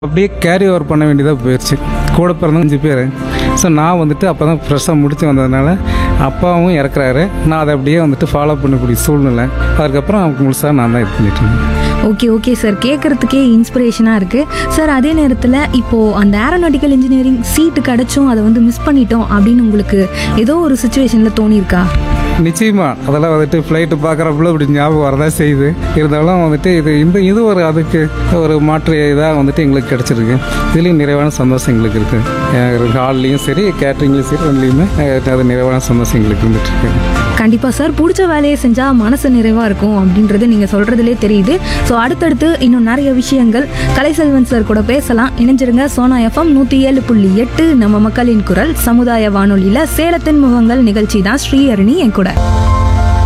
அப்படியே carry over பண்ண வேண்டியதாக போயிடுச்சு கூட பிறந்தவங்க அஞ்சு பேர் ஸோ நான் வந்துட்டு அப்போ தான் ஃப்ரெஷ்ஷாக முடிச்சு வந்ததுனால அப்பாவும் இறக்குறாரு நான் அதை அப்படியே வந்துட்டு ஃபாலோ பண்ணக்கூடிய சூழ்நிலை அதுக்கப்புறம் முழுசாக நான் தான் இது பண்ணிட்டு இருந்தேன் ஓகே ஓகே சார் கேட்குறதுக்கே இன்ஸ்பிரேஷனாக இருக்குது சார் அதே நேரத்தில் இப்போது அந்த ஏரோநாட்டிக்கல் இன்ஜினியரிங் சீட்டு கிடச்சும் அதை வந்து மிஸ் பண்ணிட்டோம் அப்படின்னு உங்களுக்கு ஏதோ ஒரு சுச்சுவேஷனில் தோணியிருக்கா நிச்சயமா அதெல்லாம் வந்துட்டு ஃப்ளைட்டு பார்க்குறப்பல இப்படி ஞாபகம் வரதா செய்யுது இருந்தாலும் வந்துட்டு இது இந்த இது ஒரு அதுக்கு ஒரு மாற்று இதாக வந்துட்டு எங்களுக்கு கிடச்சிருக்கு இதுலேயும் நிறைவான சந்தோஷம் எங்களுக்கு இருக்குது ஹால்லையும் சரி கேட்ரிங்லேயும் சரி ரெண்டுலேயுமே அஹ், அது நிறைவான சந்தோஷம் எங்களுக்கு இருந்துட்டு இருக்கு கண்டிப்பாக சார் பிடிச்ச வேலையை செஞ்சால் மனசு நிறைவாக இருக்கும் அப்படின்றது நீங்கள் சொல்கிறதுலே தெரியுது ஸோ அடுத்தடுத்து இன்னும் நிறைய விஷயங்கள் கலைசெல்வன் சார் கூட பேசலாம் இணைஞ்சிருங்க சோனா எஃப்எம் நூற்றி ஏழு புள்ளி எட்டு நம்ம மக்களின் குரல் சமுதாய வானொலியில் சேலத்தின் முகங்கள் நிகழ்ச்சி தான் ஸ்ரீஹரணி என் கூட